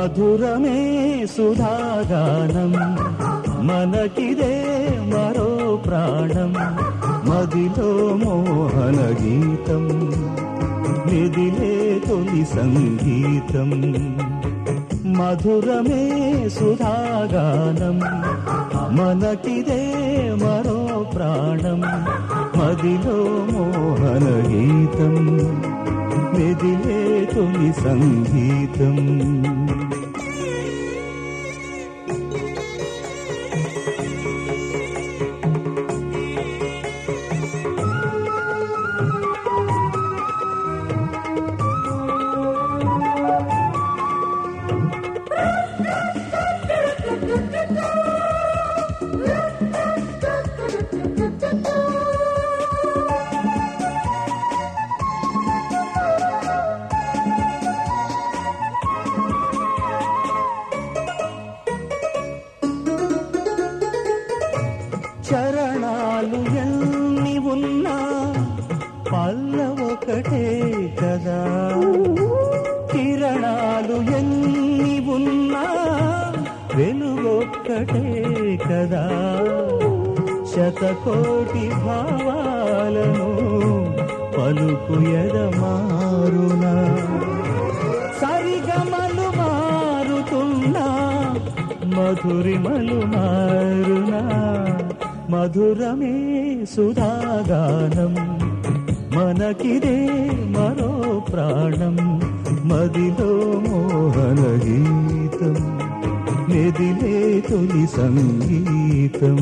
మధురమే సుధాగానం మనకిదే మరో ప్రాణం మదిలో మోహన గీతం మెదిలే తొలి సంగీతం మధురమే సుధాగానం మనకిదే మరో ప్రాణం మదిలో మోహన గీతం మెదిలే తొలి సంగీతం చరణాలు ఎన్ని ఉన్నా పల్ల ఒకటే కదా కిరణాలు ఎన్ని ఉన్నా వెలుగొక్కటే కదా శతకోటి భావాలను పలుకు ఎదమారునా సరిగమలు మారుతున్నా మధురిమలు మారునా మధురమే సుధాగానం మనకిదే మరో ప్రాణం మదిలో మోహన గీతం మెదిలే తొలి సంగీతం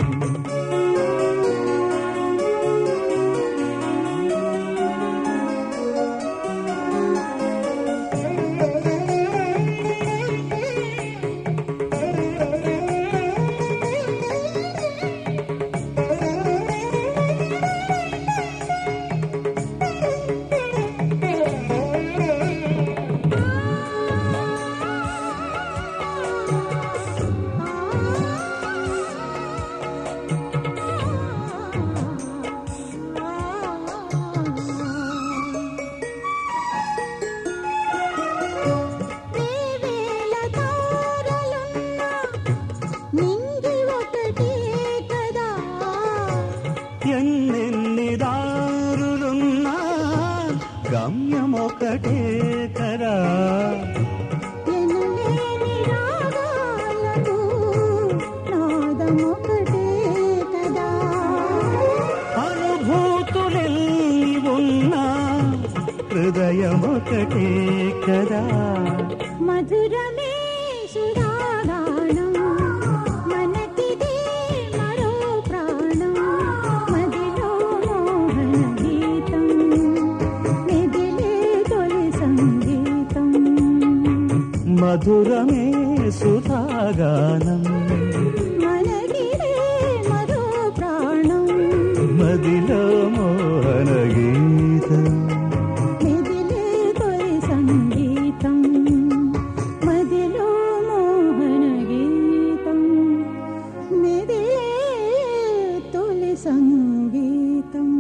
వేవేల తారలున్నా నింగి ఒకటే కదా ఎన్నెన్ని దారులున్నా గమ్యం ఒకటే కరా ఎనలేని రాగాలకు నాదం ఒకటే కదా అనుభూతులెల్లి ఉన్నా హృదయం ఒకటే కదా మధురమే సుధాగానం మనకిదే మరో ప్రాణం మదిలో మోహన గీతం మెదిలే తొలి సంగీతం మధురమే సుధాగానం మనకిదే మరో ప్రాణం మదిలో మోహన గీతం మెదిలే తొలి సంగీతం మదిలో మోహన గీతం మెదిలే తొలి సంగీతం